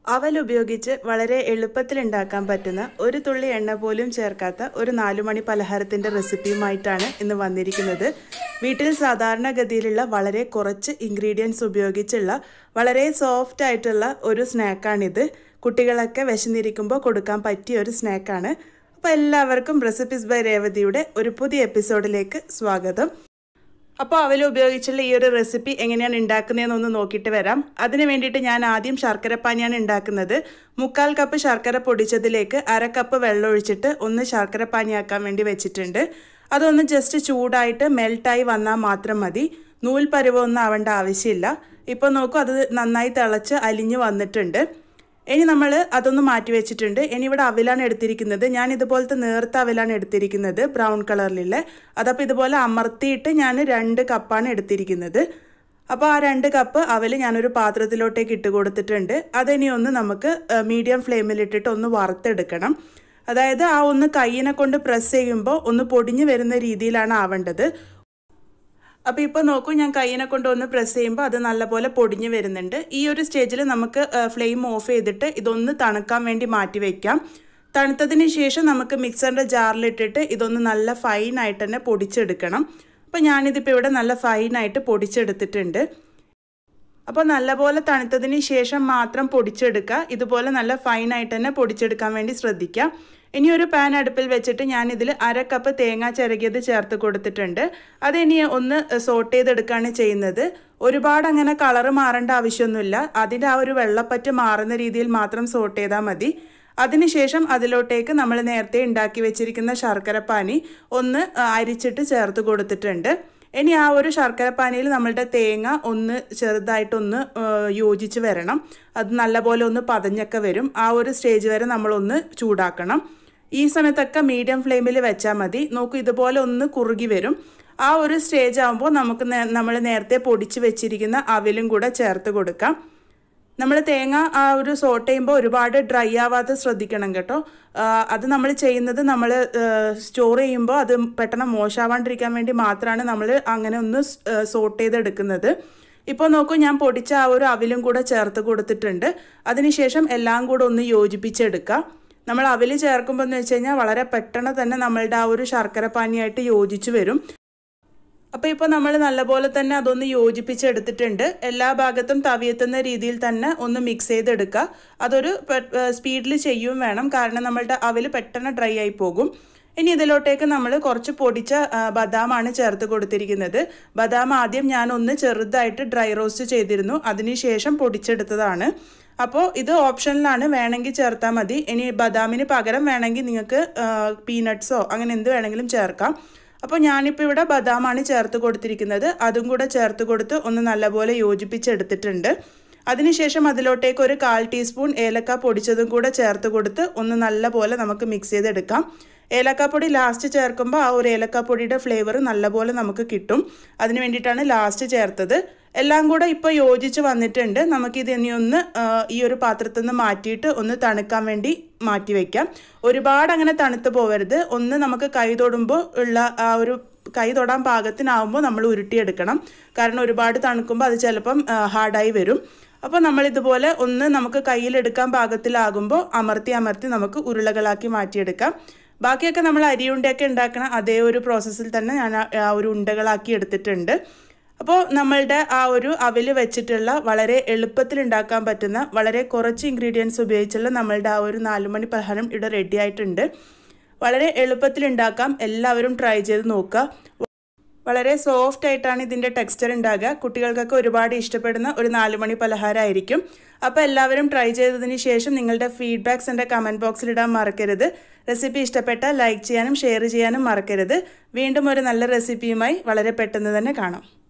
അവൽ ഉപയോഗിച്ച് വളരെ എളുപ്പത്തിൽ ഉണ്ടാക്കാൻ പറ്റുന്ന ഒരു തുള്ളി എണ്ണ പോലും ചേർക്കാത്ത ഒരു നാലുമണി പലഹാരത്തിൻ്റെ റെസിപ്പിയുമായിട്ടാണ് ഇന്ന് വന്നിരിക്കുന്നത് വീട്ടിൽ സാധാരണഗതിയിലുള്ള വളരെ കുറച്ച് ഇൻഗ്രീഡിയൻസ് ഉപയോഗിച്ചുള്ള വളരെ സോഫ്റ്റ് ആയിട്ടുള്ള ഒരു സ്നാക്കാണിത് കുട്ടികളൊക്കെ വിശന്നിരിക്കുമ്പോൾ കൊടുക്കാൻ പറ്റിയ ഒരു സ്നാക്കാണ് അപ്പോൾ എല്ലാവർക്കും റെസിപ്പീസ് ബൈ രേവതിയുടെ ഒരു പുതിയ എപ്പിസോഡിലേക്ക് സ്വാഗതം അപ്പോൾ അവൽ ഉപയോഗിച്ചുള്ള ഈ ഒരു റെസിപ്പി എങ്ങനെയാണ് ഉണ്ടാക്കുന്നതെന്നൊന്ന് നോക്കിയിട്ട് വരാം അതിന് വേണ്ടിയിട്ട് ഞാൻ ആദ്യം ശർക്കരപ്പാനിയാണ് ഉണ്ടാക്കുന്നത് മുക്കാൽ കപ്പ് ശർക്കര പൊടിച്ചതിലേക്ക് അര കപ്പ് വെള്ളം ഒഴിച്ചിട്ട് ഒന്ന് ശർക്കര പാനിയാക്കാൻ വേണ്ടി വെച്ചിട്ടുണ്ട് അതൊന്ന് ജസ്റ്റ് ചൂടായിട്ട് മെൽട്ടായി വന്നാൽ മാത്രം മതി നൂൽ പരുവമൊന്നും ആവേണ്ട ആവശ്യമില്ല ഇപ്പോൾ നോക്കൂ അത് നന്നായി തിളച്ച് അലിഞ്ഞ് വന്നിട്ടുണ്ട് ഇനി നമ്മൾ അതൊന്ന് മാറ്റി വെച്ചിട്ടുണ്ട് ഇനി ഇവിടെ അവിലാണ് എടുത്തിരിക്കുന്നത് ഞാൻ ഇതുപോലത്തെ നേർത്ത അവിലാണ് എടുത്തിരിക്കുന്നത് ബ്രൗൺ കളറിലുള്ള അതപ്പോൾ ഇതുപോലെ അമർത്തിയിട്ട് ഞാൻ രണ്ട് കപ്പാണ് എടുത്തിരിക്കുന്നത് അപ്പോൾ ആ രണ്ട് കപ്പ് അവൽ ഞാനൊരു പാത്രത്തിലോട്ടേക്ക് ഇട്ട് കൊടുത്തിട്ടുണ്ട് അതിനി ഒന്ന് നമുക്ക് മീഡിയം ഫ്ലെയിമിലിട്ടിട്ട് ഒന്ന് വറുത്തെടുക്കണം അതായത് ആ ഒന്ന് കയ്യിനെ കൊണ്ട് പ്രസ് ചെയ്യുമ്പോൾ ഒന്ന് പൊടിഞ്ഞു വരുന്ന രീതിയിലാണ് ആവേണ്ടത് അപ്പോൾ ഇപ്പോൾ നോക്കൂ ഞാൻ കയ്യിനെ കൊണ്ട് ഒന്ന് പ്രസ് ചെയ്യുമ്പോൾ അത് നല്ലപോലെ പൊടിഞ്ഞു വരുന്നുണ്ട് ഈ ഒരു സ്റ്റേജിൽ നമുക്ക് ഫ്ലെയിം ഓഫ് ചെയ്തിട്ട് ഇതൊന്ന് തണുക്കാൻ വേണ്ടി മാറ്റി വയ്ക്കാം തണുത്തതിന് ശേഷം നമുക്ക് മിക്സറിൻ്റെ ജാറിലിട്ടിട്ട് ഇതൊന്ന് നല്ല ഫൈനായിട്ട് തന്നെ പൊടിച്ചെടുക്കണം അപ്പോൾ ഞാനിതിപ്പോൾ ഇവിടെ നല്ല ഫൈനായിട്ട് പൊടിച്ചെടുത്തിട്ടുണ്ട് അപ്പോൾ നല്ലപോലെ തണുത്തതിന് ശേഷം മാത്രം പൊടിച്ചെടുക്കുക ഇതുപോലെ നല്ല ഫൈനായിട്ട് തന്നെ പൊടിച്ചെടുക്കാൻ വേണ്ടി ശ്രദ്ധിക്കുക ഇനി ഒരു പാൻ അടുപ്പിൽ വെച്ചിട്ട് ഞാൻ ഇതിൽ അര കപ്പ് തേങ്ങ ചിരകിയത് ചേർത്ത് കൊടുത്തിട്ടുണ്ട് അതിനി ഒന്ന് സോട്ട് ചെയ്തെടുക്കുകയാണ് ചെയ്യുന്നത് ഒരുപാട് അങ്ങനെ കളറ് മാറേണ്ട ആവശ്യമൊന്നുമില്ല അതിൻ്റെ ആ ഒരു വെള്ളപ്പറ്റ് മാറുന്ന രീതിയിൽ മാത്രം സോട്ട് ചെയ്താൽ മതി അതിനുശേഷം അതിലോട്ടേക്ക് നമ്മൾ നേരത്തെ ഉണ്ടാക്കി വെച്ചിരിക്കുന്ന ശർക്കരപ്പാനി ഒന്ന് അരിച്ചിട്ട് ചേർത്ത് കൊടുത്തിട്ടുണ്ട് ഇനി ആ ഒരു ശർക്കരപ്പാനിയിൽ നമ്മളുടെ തേങ്ങ ഒന്ന് ചെറുതായിട്ടൊന്ന് യോജിച്ച് വരണം അത് നല്ലപോലെ ഒന്ന് പതഞ്ഞൊക്കെ വരും ആ ഒരു സ്റ്റേജ് വരെ നമ്മളൊന്ന് ചൂടാക്കണം ഈ സമയത്തൊക്കെ മീഡിയം ഫ്ലെയിമിൽ വെച്ചാൽ മതി നോക്കൂ ഇതുപോലെ ഒന്ന് കുറുകി വരും ആ ഒരു സ്റ്റേജ് ആകുമ്പോൾ നമുക്ക് നമ്മൾ നേരത്തെ പൊടിച്ച് വെച്ചിരിക്കുന്ന അവിലും കൂടെ ചേർത്ത് കൊടുക്കാം നമ്മൾ തേങ്ങ ആ ഒരു സോട്ട് ചെയ്യുമ്പോൾ ഒരുപാട് ഡ്രൈ ആവാതെ ശ്രദ്ധിക്കണം കേട്ടോ അത് നമ്മൾ ചെയ്യുന്നത് നമ്മൾ സ്റ്റോർ ചെയ്യുമ്പോൾ അത് പെട്ടെന്ന് മോശമാവാണ്ടിരിക്കാൻ വേണ്ടി മാത്രമാണ് നമ്മൾ അങ്ങനെ ഒന്ന് സോട്ട് ചെയ്തെടുക്കുന്നത് ഇപ്പോൾ നോക്കൂ ഞാൻ പൊടിച്ച ആ ഒരു അവിലും കൂടെ ചേർത്ത് കൊടുത്തിട്ടുണ്ട് അതിനുശേഷം എല്ലാം കൂടെ ഒന്ന് യോജിപ്പിച്ചെടുക്കുക നമ്മൾ അവിൽ ചേർക്കുമ്പോൾ എന്ന് വെച്ച് കഴിഞ്ഞാൽ വളരെ പെട്ടെന്ന് തന്നെ നമ്മളുടെ ആ ഒരു ശർക്കര പാനിയായിട്ട് യോജിച്ച് വരും അപ്പോൾ ഇപ്പോൾ നമ്മൾ നല്ലപോലെ തന്നെ അതൊന്ന് യോജിപ്പിച്ചെടുത്തിട്ടുണ്ട് എല്ലാ ഭാഗത്തും തവിയെത്തുന്ന രീതിയിൽ തന്നെ ഒന്ന് മിക്സ് ചെയ്തെടുക്കുക അതൊരു സ്പീഡിൽ ചെയ്യും വേണം കാരണം നമ്മളുടെ അവിൽ പെട്ടെന്ന് ഡ്രൈ ആയി പോകും ഇനി ഇതിലോട്ടേക്ക് നമ്മൾ കുറച്ച് പൊടിച്ച ബദാമാണ് ചേർത്ത് കൊടുത്തിരിക്കുന്നത് ബദാം ആദ്യം ഞാൻ ഒന്ന് ചെറുതായിട്ട് ഡ്രൈ റോസ്റ്റ് ചെയ്തിരുന്നു അതിനുശേഷം പൊടിച്ചെടുത്തതാണ് അപ്പോൾ ഇത് ഓപ്ഷനിലാണ് വേണമെങ്കിൽ ചേർത്താൽ മതി ഇനി ബദാമിന് പകരം വേണമെങ്കിൽ നിങ്ങൾക്ക് പീനട്ട്സോ അങ്ങനെ എന്ത് വേണമെങ്കിലും ചേർക്കാം അപ്പോൾ ഞാനിപ്പോൾ ഇവിടെ ബദാമാണ് ചേർത്ത് കൊടുത്തിരിക്കുന്നത് അതും കൂടെ ചേർത്ത് കൊടുത്ത് ഒന്ന് നല്ലപോലെ യോജിപ്പിച്ചെടുത്തിട്ടുണ്ട് അതിനുശേഷം അതിലോട്ടേക്ക് ഒരു കാൽ ടീസ്പൂൺ ഏലക്ക പൊടിച്ചതും കൂടെ ചേർത്ത് കൊടുത്ത് ഒന്ന് നല്ലപോലെ നമുക്ക് മിക്സ് ചെയ്തെടുക്കാം ഏലക്കാപ്പൊടി ലാസ്റ്റ് ചേർക്കുമ്പോൾ ആ ഒരു ഏലക്കാപ്പൊടിയുടെ ഫ്ലേവർ നല്ലപോലെ നമുക്ക് കിട്ടും അതിന് വേണ്ടിയിട്ടാണ് ലാസ്റ്റ് ചേർത്തത് എല്ലാം കൂടെ ഇപ്പോൾ യോജിച്ച് വന്നിട്ടുണ്ട് നമുക്കിത് ഇനി ഒന്ന് ഈ ഒരു പാത്രത്തിൽ നിന്ന് മാറ്റിയിട്ട് ഒന്ന് തണുക്കാൻ വേണ്ടി മാറ്റി വയ്ക്കാം ഒരുപാട് അങ്ങനെ തണുത്ത് പോവരുത് ഒന്ന് നമുക്ക് കൈ തൊടുമ്പോൾ ഉള്ള ആ ഒരു കൈ തൊടാൻ പാകത്തിനാവുമ്പോൾ നമ്മൾ ഉരുട്ടിയെടുക്കണം കാരണം ഒരുപാട് തണുക്കുമ്പോൾ അത് ചിലപ്പം ഹാർഡായി വരും അപ്പോൾ നമ്മൾ ഇതുപോലെ ഒന്ന് നമുക്ക് കയ്യിലെടുക്കാൻ പാകത്തിലാകുമ്പോൾ അമർത്തി അമർത്തി നമുക്ക് ഉരുളകളാക്കി മാറ്റിയെടുക്കാം ബാക്കിയൊക്കെ നമ്മൾ അരിയുണ്ടയൊക്കെ ഉണ്ടാക്കണ അതേ ഒരു പ്രോസസ്സിൽ തന്നെ ഞാൻ ആ ഒരു ഉണ്ടകളാക്കി എടുത്തിട്ടുണ്ട് അപ്പോൾ നമ്മളുടെ ആ ഒരു അവിൽ വെച്ചിട്ടുള്ള വളരെ എളുപ്പത്തിൽ ഉണ്ടാക്കാൻ പറ്റുന്ന വളരെ കുറച്ച് ഇൻഗ്രീഡിയൻസ് ഉപയോഗിച്ചുള്ള നമ്മളുടെ ആ ഒരു നാലുമണി പലഹാരം ഇവിടെ റെഡി ആയിട്ടുണ്ട് വളരെ എളുപ്പത്തിൽ ഉണ്ടാക്കാം എല്ലാവരും ട്രൈ ചെയ്ത് നോക്കുക വളരെ സോഫ്റ്റ് ആയിട്ടാണ് ഇതിൻ്റെ ടെക്സ്ചർ ഉണ്ടാകുക കുട്ടികൾക്കൊക്കെ ഒരുപാട് ഇഷ്ടപ്പെടുന്ന ഒരു നാലുമണി പലഹാരമായിരിക്കും അപ്പോൾ എല്ലാവരും ട്രൈ ചെയ്തതിന് ശേഷം നിങ്ങളുടെ ഫീഡ്ബാക്ക്സ് എൻ്റെ കമൻറ്റ് ബോക്സിൽ ഇടാൻ മറക്കരുത് റെസിപ്പി ഇഷ്ടപ്പെട്ടാൽ ലൈക്ക് ചെയ്യാനും ഷെയർ ചെയ്യാനും മറക്കരുത് വീണ്ടും ഒരു നല്ല റെസിപ്പിയുമായി വളരെ പെട്ടെന്ന് തന്നെ കാണാം